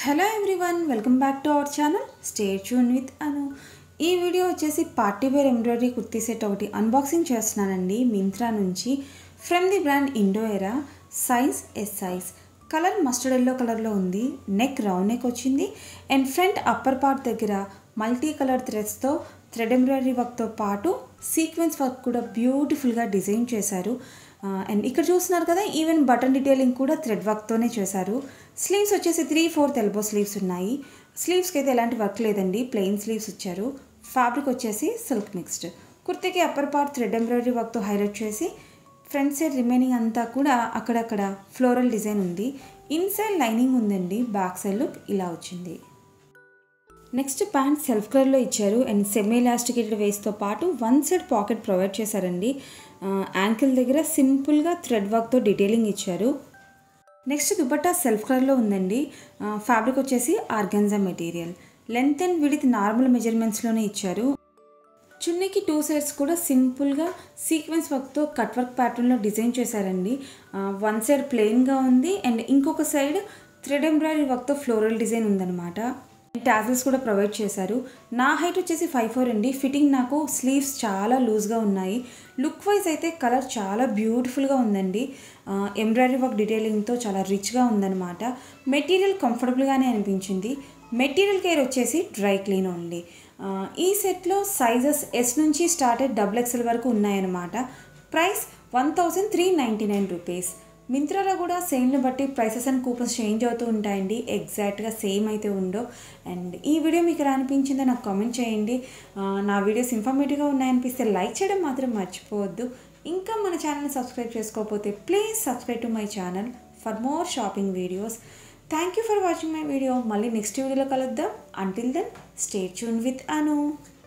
hello everyone welcome back to our channel stay tuned with Anu ఈ video వచ్చేసి party wear embroidery kurti set ఒకటి unboxing చేస్తున్నానండి Myntra నుంచి from the brand Indo Era size S size colour mustard yellow కలర్లో ఉంది neck round neck వచ్చింది and front upper part దగ్గర multi colour థ్రెడ్స్తో థ్రెడ్ ఎంబ్రాయిడరీ వర్క్తో పాటు సీక్వెన్స్ వర్క్ కూడా బ్యూటిఫుల్గా డిజైన్ చేశారు అండ్ ఇక్కడ చూస్తున్నారు కదా ఈవెన్ బటన్ డీటెయిలింగ్ కూడా థ్రెడ్ వర్క్తోనే చేశారు స్లీవ్స్ వచ్చేసి త్రీ ఫోర్త్ ఎల్బో స్లీవ్స్ ఉన్నాయి స్లీవ్స్కి అయితే ఎలాంటి వర్క్ లేదండి ప్లెయిన్ స్లీవ్స్ ఇచ్చారు ఫ్యాబ్రిక్ వచ్చేసి సిల్క్ మిక్స్డ్ కుర్తీకి అప్పర్ పార్ట్ థ్రెడ్ ఎంబ్రాయిడరీ వర్క్తో హైలైట్ చేసి ఫ్రంట్ సైడ్ రిమైనింగ్ అంతా కూడా అక్కడక్కడ ఫ్లోరల్ డిజైన్ ఉంది ఇన్సైడ్ లైనింగ్ ఉందండి బ్యాక్ సైడ్ లుక్ ఇలా వచ్చింది నెక్స్ట్ ప్యాంట్ సెల్ఫ్ కలర్లో ఇచ్చారు అండ్ సెమీ ఎలాస్టికేటెడ్ వేస్తో పాటు వన్ సైడ్ పాకెట్ ప్రొవైడ్ చేశారండి యాంకిల్ దగ్గర సింపుల్గా థ్రెడ్ వర్క్తో డీటెయిలింగ్ ఇచ్చారు నెక్స్ట్ దుపట్టా సెల్ఫ్ కలర్లో ఉందండి ఫ్యాబ్రిక్ వచ్చేసి organza material length and width normal మెజర్మెంట్స్లోనే ఇచ్చారు చున్నీకి టూ సైడ్స్ కూడా సింపుల్గా సీక్వెన్స్ వర్క్తో కట్ వర్క్ ప్యాటర్న్లో డిజైన్ చేశారండి వన్ సైడ్ ప్లెయిన్గా ఉంది అండ్ ఇంకొక సైడ్ థ్రెడ్ ఎంబ్రాయిడరీ వర్క్తో ఫ్లోరల్ డిజైన్ ఉందన్నమాట టాజిల్స్ కూడా ప్రొవైడ్ చేశారు నా హైట్ వచ్చేసి ఫైవ్ ఫోర్ అండి ఫిట్టింగ్ నాకు స్లీవ్స్ చాలా లూజ్గా ఉన్నాయి లుక్ వైజ్ అయితే కలర్ చాలా బ్యూటిఫుల్గా ఉందండి ఎంబ్రాయిడరీ వర్క్ డీటెయిలింగ్తో చాలా రిచ్గా ఉందన్నమాట మెటీరియల్ కంఫర్టబుల్గానే అనిపించింది మెటీరియల్ కేర్ వచ్చేసి డ్రై క్లీన్ ఓన్లీ ఈ సెట్లో సైజెస్ ఎస్ నుంచి స్టార్ట్ అయ్యి డబుల్ ఎక్స్ఎల్ వరకు ఉన్నాయన్నమాట price one thousand three ninety nine rupees మింత్రాలో కూడా సేమ్ని బట్టి ప్రైసెస్ అండ్ కూపన్స్ చేంజ్ అవుతూ ఉంటాయండి ఎగ్జాక్ట్గా సేమ్ అయితే ఉండో అండ్ ఈ వీడియో మీకు ఎలా అనిపించిందో నాకు కామెంట్ చేయండి నా వీడియోస్ ఇన్ఫర్మేటివ్గా ఉన్నాయనిపిస్తే లైక్ చేయడం మాత్రం మర్చిపోవద్దు ఇంకా మన ఛానల్ని సబ్స్క్రైబ్ చేసుకోకపోతే please subscribe to my channel for more shopping videos thank you for watching my video మళ్ళీ నెక్స్ట్ వీడియోలో కలుద్దాం until then stay tuned with Anu